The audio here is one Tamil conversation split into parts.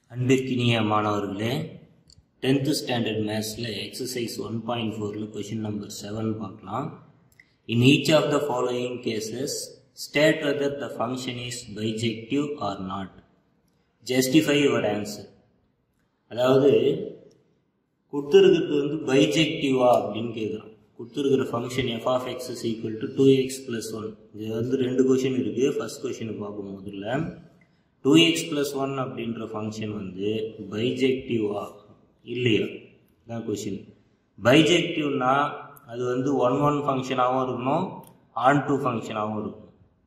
அன்பிற்கினிய மாணவர்களே டென்த்து ஸ்டாண்டர்ட் மேத்ஸில் எக்ஸசைஸ் ஒன் பாயிண்ட் ஃபோரில் கொஷின் நம்பர் செவன் பார்க்கலாம் in each of the following cases state whether the function is bijective or not justify your answer அதாவது கொடுத்துருக்கிறது வந்து பைஜெக்டிவா அப்படின்னு கேட்குறான் கொடுத்துருக்கிற function f of x is equal to two x plus one இது வந்து ரெண்டு கொஷின் இருக்குது ஃபர்ஸ்ட் கொஷினை பார்ப்போம் முதல்ல டூ எக்ஸ் ப்ளஸ் ஒன் அப்படின்ற ஃபங்க்ஷன் வந்து பைஜெக்டிவா இல்லையா தான் கொஷின் பைஜெக்டிவ்னா அது வந்து ஒன் ஒன் ஃபங்க்ஷனாகவும் இருக்கணும் ஆன் டூ ஃபங்க்ஷனாகவும் இருக்கணும்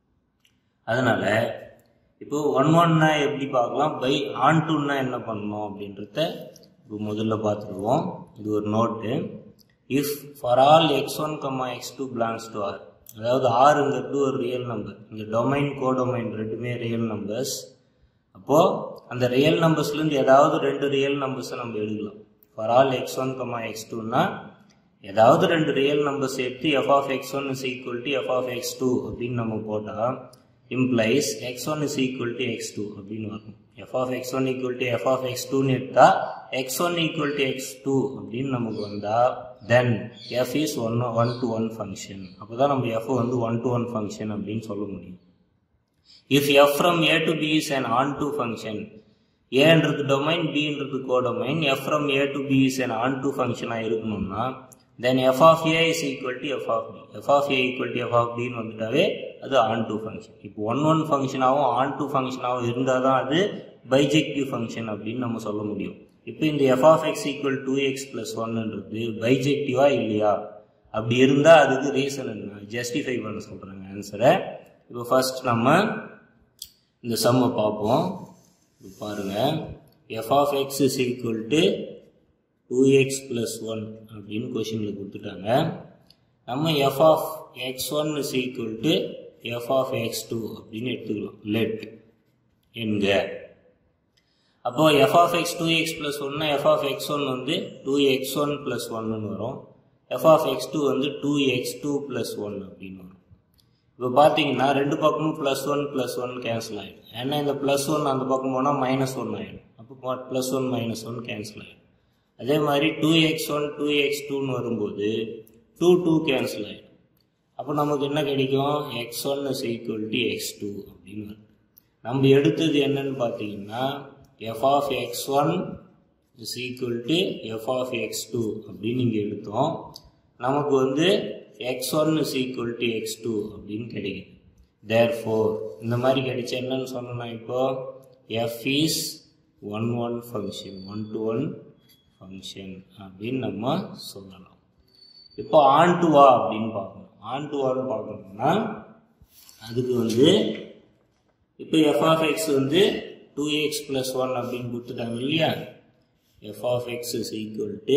அதனால் இப்போ ஒன் ஒன்னா எப்படி பார்க்கலாம் பை ஆன் டூன்னா என்ன பண்ணணும் அப்படின்றத இப்போ முதல்ல பார்த்துருவோம் இது ஒரு note if for all x one comma x two belongs to R அதாவது ஆறுங்கிறது ஒரு ரியல் நம்பர் இந்த டொமைன் கோடொமைன் ரெண்டுமே ரியல் நம்பர்ஸ் அப்போது அந்த ரியல் நம்பர்ஸ்லேருந்து ஏதாவது ரெண்டு ரியல் நம்பர்ஸை நம்ம எடுக்கலாம் for all x one comma x டூனா ஏதாவது ரெண்டு ரியல் நம்பர்ஸ் எடுத்து f of x one is equal to f of x two அப்படின்னு நம்ம போட்டால் implies x one is equal to x two அப்படின்னு வரும் f of x one equal to f of x டூன்னு எடுத்தால் x one equal to x two அப்படின்னு நமக்கு வந்தால் then f is one one to one function அப்போ தான் நம்ம எஃப் வந்து ஒன் டு ஒன் ஃபங்க்ஷன் அப்படின்னு சொல்ல முடியும் if f from A to B is an onto function ஏன்றது டொமைன் பின்றது codomain f from A to B is an onto ஃபங்க்ஷனாக இருக்கணும்னா then f of A is equal to f of B f of A equal to f of பின்னு வந்துட்டாவே அது ஆன் டூ ஃபங்க்ஷன் இப்போ ஒன் ஒன் ஃபங்க்ஷனாகவும் ஆன் டூ ஃபங்க்ஷனாகவும் இருந்தால் தான் அது பைஜெக்டிவ் ஃபங்க்ஷன் அப்படின்னு நம்ம சொல்ல முடியும் இப்போ இந்த f of x equal two x plus ஒன்னுன்றது பைஜெக்டிவா இல்லையா அப்படி இருந்தால் அதுக்கு ரீசன் என்ன ஜஸ்டிஃபை பண்ண சொல்கிறாங்க ஆன்சரை இப்போ ஃபர்ஸ்ட் நம்ம இந்த சம்மை பார்ப்போம் இப்போ பாருங்கள் f of x is equal to two x plus one அப்படின்னு கொஷினில் கொடுத்துட்டாங்க நம்ம f of x one is equal to f of x two அப்படின்னு எடுத்துக்கலாம் லெட் என்க அப்போ f of x two x plus ஒன்னா எஃப் ஆஃப் எக்ஸ் ஒன் வந்து டூ எக்ஸ் ஒன் ப்ளஸ் ஒன்னு வரும் எஃப் ஆஃப் எக்ஸ் டூ வந்து two x two plus one அப்படின்னு வரும் இப்போ பார்த்தீங்கன்னா ரெண்டு பக்கமும் plus one plus one cancel ஆகிடும் ஏன்னா இந்த ப்ளஸ் ஒன் அந்த பக்கம் போனால் மைனஸ் ஒன் ஆகிடும் அப்போ plus one minus one cancel ஆகிடும் அதே மாதிரி two x one two x டூன்னு வரும்போது டூ டூ கேன்சல் ஆகிடும் அப்போ நமக்கு என்ன கிடைக்கும் x one is equal to x two அப்படின்னு வரும் நம்ம எடுத்தது என்னன்னு பார்த்தீங்கன்னா f of x one is equal to f of x two அப்படின்னு இங்கே எடுத்தோம் நமக்கு வந்து x one is equal to x two அப்படின்னு கிடைக்குது தேர் ஃபோர் இந்த மாதிரி கிடைச்சா என்னன்னு சொன்னோம்னா இப்போ f is one one function one to one function அப்படின்னு நம்ம சொல்லலாம் இப்போ ஆன் டு வா அப்படின்னு பார்க்கணும் ஆன் டு வான்னு பார்க்கணும்னா அதுக்கு வந்து இப்போ எஃப் ஆஃப் எக்ஸ் வந்து டூ எக்ஸ் ப்ளஸ் ஒன் அப்படின்னு கொடுத்துட்டாங்க இல்லையா f of x is equal to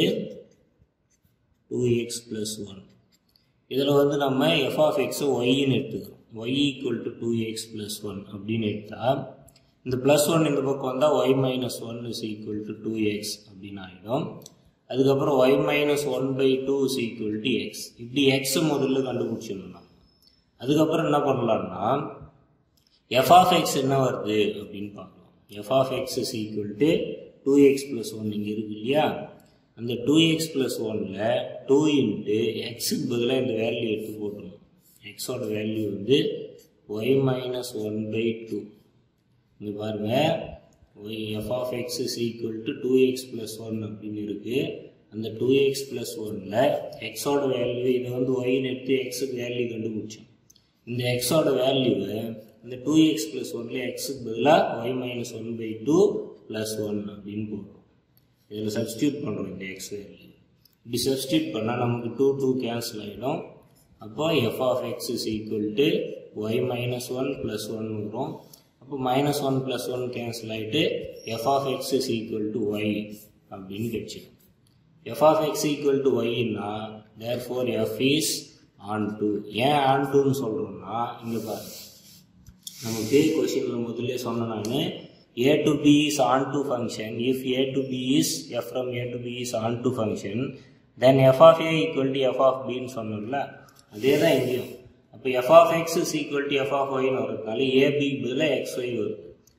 two x plus one இதில் வந்து நம்ம எஃப் ஆஃப் எக்ஸை ஒய்ன்னு எடுத்துக்கிறோம் y equal to two x plus one அப்படின்னு எடுத்தால் இந்த ப்ளஸ் ஒன் இந்த பக்கம் வந்தால் y minus one is equal to two x அப்படின்னு ஆகிடும் அதுக்கப்புறம் y minus one by two is equal to x இப்படி எக்ஸ் முதல்ல கண்டுபிடிச்சிடணும் அதுக்கப்புறம் என்ன பண்ணலாம்னா எஃப் ஆஃப் எக்ஸ் என்ன வருது அப்படின்னு பார்க்கலாம் f of x is equal to two x plus one இங்கே இருக்கு இல்லையா அந்த டூ எக்ஸ் ப்ளஸ் ஒனில் டூ இன்ட்டு எக்ஸுக்கு பதிலாக இந்த வேல்யூ எடுத்து போட்டுருணும் எக்ஸோட வேல்யூ வந்து y minus one by two இங்கே பாருங்கள் y f of x is equal to two x plus one அப்படின்னு இருக்குது அந்த டூ எக்ஸ் ப்ளஸ் ஒனில் எக்ஸோட வேல்யூ இதை வந்து ஒய்னு எடுத்து எக்ஸுக்கு வேல்யூ கண்டுபிடிச்சோம் இந்த எக்ஸோட வேல்யூவை இந்த டூ எக்ஸ் ப்ளஸ் ஒன்ல எக்ஸுக்கு பதிலாக y minus one by two plus one அப்படின்னு போடுறோம் இதில் சப்ஸ்டியூட் பண்ணுறோம் இந்த எக்ஸ் வேல்யூ இப்படி சப்ஸ்டியூட் பண்ணால் நமக்கு டூ டூ கேன்சல் ஆகிடும் அப்போ f of x is equal to y minus one plus one வரும் அப்போ minus one plus one cancel ஆகிட்டு f of x is equal to y அப்படின்னு கிடைச்சிடும் f of x equal to ஒய்னா therefore f is onto ஏன் ஆன் டூன்னு சொல்கிறோம்னா இங்கே பாருங்க நமக்கு கொஷினில் முதல்ல சொன்ன நான் A to B is onto function if A to B is f from A to B is onto function then f of A equal to f of பின்னு சொன்னோம்ல அதே தான் இங்கேயும் அப்போ f of x is equal to f of ஒய்னு வரதுனால ஏபி பதிலாக எக்ஸ் ஒய் வருது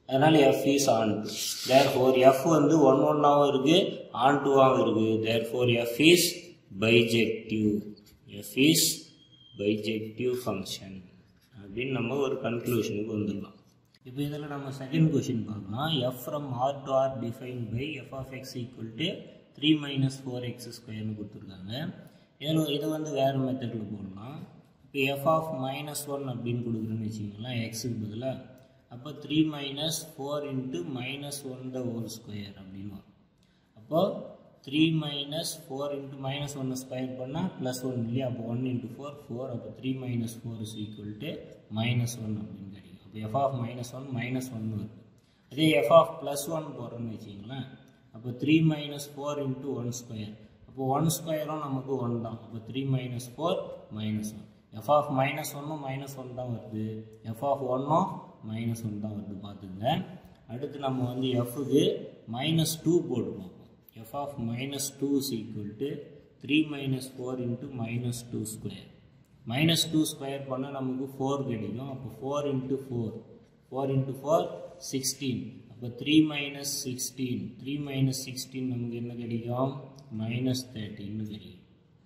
அதனால் f is onto therefore f வந்து ஒன் ஒன்னாகவும் இருக்குது ஆன் டூவாகவும் இருக்குது therefore f is bijective f is bijective function அப்படின்னு நம்ம ஒரு கன்க்ளூஷனுக்கு வந்துடலாம் இப்போ இதில் நம்ம செகண்ட் கொஷின் பார்க்கலாம் F from R to R define by f of x equal to three minus four x ஸ்கொயர்னு கொடுத்துருக்காங்க இதில் இதை வந்து வேறு மெத்தடில் போடலாம் இப்போ எஃப் ஆஃப் மைனஸ் ஒன் அப்படின்னு கொடுக்குறேன்னு வச்சிங்களேன் எக்ஸுக்கு பதிலாக அப்போ three minus four into minus one the whole square அப்படின்னு வரும் அப்போது three minus four into minus ஒன்று ஸ்கொயர் பண்ணால் ப்ளஸ் ஒன் இல்லையா அப்போ ஒன் இன்ட்டு ஃபோர் ஃபோர் அப்போ three minus four is equal to minus one அப்படின்னு கிடைக்கும் அப்போ f of minus one minus one வருது அதே எஃப் ஆஃப் ப்ளஸ் ஒன் போடுறோன்னு வச்சிங்களேன் அப்போ three minus four into one square அப்போ ஒன் ஸ்கொயரும் நமக்கு ஒன் தான் அப்போ three minus four minus one f of minus ஒன்னும் மைனஸ் ஒன் தான் வருது எஃப் ஆஃப் ஒன்னும் மைனஸ் ஒன் தான் வருது பார்த்துங்க அடுத்து நம்ம வந்து எஃப்க்கு மைனஸ் டூ போட்டு பார்ப்போம் f of minus two is equal to three minus four into minus two square minus two square பண்ணால் நமக்கு ஃபோர் கிடைக்கும் அப்போ four into four four into four sixteen அப்போ three minus sixteen three minus sixteen நமக்கு என்ன கிடைக்கும் மைனஸ் தேர்ட்டின்னு கிடைக்கும்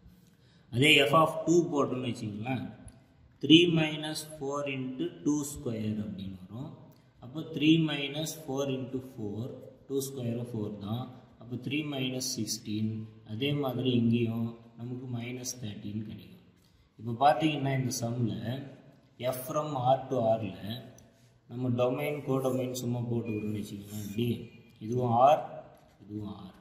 அதே எஃப் ஆஃப் டூ போட்டோம்னு வச்சிங்களேன் three minus four into two square அப்படின்னு வரும் அப்போ three minus four into four two ஸ்கொயரும் ஃபோர் தான் அப்போ த்ரீ மைனஸ் சிக்ஸ்டீன் அதே மாதிரி இங்கேயும் நமக்கு மைனஸ் தேர்ட்டின் கிடைக்கும் இப்போ பார்த்தீங்கன்னா இந்த சம்மில் எஃப் ஃப்ரம் ஆர் டு ஆரில் நம்ம டொமைன் கோடொமைன் சும்மா போட்டுக்கிறோம்னு வச்சுக்கோங்களேன் டி இதுவும் ஆர் இதுவும் ஆர்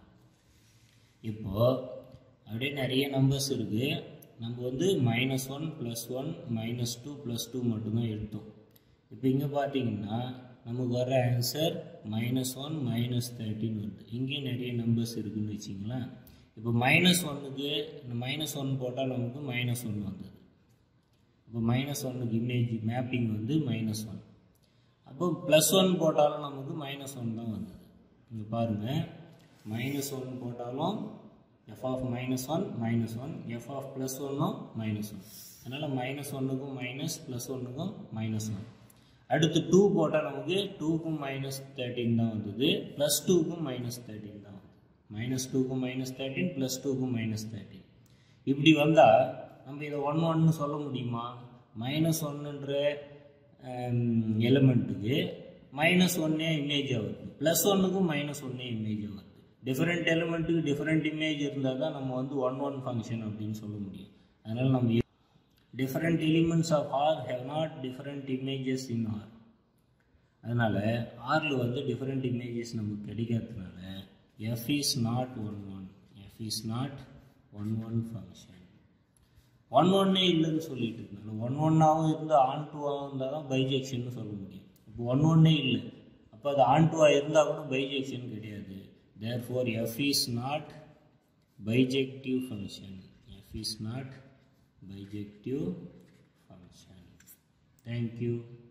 இப்போது அப்படியே நிறைய நம்பர்ஸ் இருக்குது நம்ம வந்து minus one plus one minus two plus two மட்டும்தான் எடுத்தோம் இப்போ இங்கே பார்த்தீங்கன்னா நமக்கு வர answer minus one minus thirteen வருது இங்கேயும் நிறைய நம்பர்ஸ் இருக்குதுன்னு வச்சிங்களேன் இப்போ மைனஸ் ஒன்றுக்கு இந்த மைனஸ் ஒன் போட்டால் நமக்கு மைனஸ் ஒன் வந்தது இப்போ மைனஸ் ஒன்னுக்கு இமேஜ் மேப்பிங் வந்து மைனஸ் ஒன் அப்போ ப்ளஸ் ஒன் போட்டாலும் நமக்கு மைனஸ் ஒன் தான் வந்தது இங்கே பாருங்கள் மைனஸ் ஒன் போட்டாலும் f of minus one minus one f of plus ஒன்னும் மைனஸ் ஒன் அதனால் மைனஸ் ஒன்றுக்கும் மைனஸ் ப்ளஸ் ஒன்றுக்கும் மைனஸ் ஒன் அடுத்து டூ போட்டால் நமக்கு டூக்கும் மைனஸ் தேர்ட்டின் தான் வந்தது ப்ளஸ் டூக்கும் மைனஸ் தேர்ட்டின் தான் வந்தது மைனஸ் டூக்கும் மைனஸ் தேர்ட்டின் ப்ளஸ் டூக்கும் மைனஸ் தேர்ட்டின் இப்படி வந்தால் நம்ம இதை ஒன் ஒன்னு சொல்ல முடியுமா மைனஸ் ஒன்றுன்ற எலிமெண்ட்டுக்கு மைனஸ் ஒன்னே இமேஜ் வருது ப்ளஸ் ஒன்றுக்கும் மைனஸ் ஒன்னே இமேஜ் வருது டிஃப்ரெண்ட் எலிமெண்ட்டுக்கு டிஃப்ரெண்ட் இமேஜ் இருந்தால் தான் நம்ம வந்து ஒன் ஒன் ஃபங்க்ஷன் அப்படின்னு சொல்ல முடியும் அதனால் நம்ம different elements of R have not different images in R அதனால் ஆரில் வந்து டிஃப்ரெண்ட் இமேஜஸ் நமக்கு கிடைக்காததுனால f is not one one f is not one one function one ஒன்னே இல்லைன்னு சொல்லிட்டு இருந்தாங்க ஒன் ஒன்னாகவும் இருந்து ஆன் டூவாகவும் இருந்தால் தான் பைஜெக்ஷன் சொல்ல முடியும் இப்போ ஒன் ஒன்னே இல்லை அப்போ அது ஆன் டூவாக இருந்தால் கூட பைஜெக்ஷன் கிடையாது therefore f is not bijective function f is not bijective function thank you